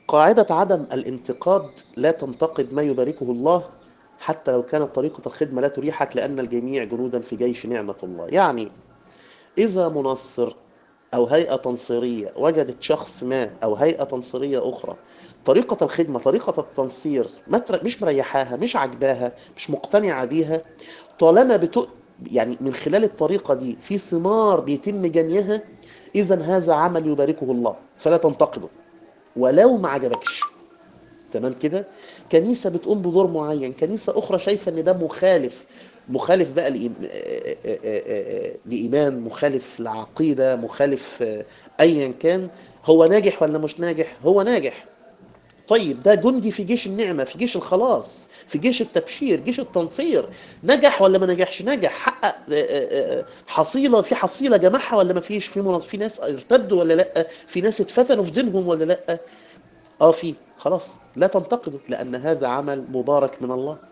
قاعدة عدم الانتقاد لا تنتقد ما يباركه الله حتى لو كانت طريقة الخدمة لا تريحك لأن الجميع جنودا في جيش نعمة الله يعني إذا منصر أو هيئة تنصيرية وجدت شخص ما أو هيئة تنصيرية أخرى طريقة الخدمة طريقة التنصير ما تر- مش مريحاها مش عجباها مش مقتنعة بيها طالما بتق... يعني من خلال الطريقة دي في ثمار بيتم جنيها إذا هذا عمل يباركه الله فلا تنتقده ولو ما عجبكش تمام كده كنيسة بتقوم بدور معين كنيسة أخرى شايفة إن ده مخالف مخالف بقى لإيم- آه، آه، آه، آه، لإيمان مخالف لعقيدة مخالف آه، أيا كان هو ناجح ولا مش ناجح هو ناجح طيب ده جندي في جيش النعمة في جيش الخلاص في جيش التبشير جيش التنصير نجح ولا ما نجحش نجح حقق آه، آه، آه، حصيلة في حصيلة جمعها ولا ما فيش في منظ- في ناس ارتدوا ولا لا في ناس اتفتنوا في دينهم ولا لا اه في خلاص لا تنتقده لأن هذا عمل مبارك من الله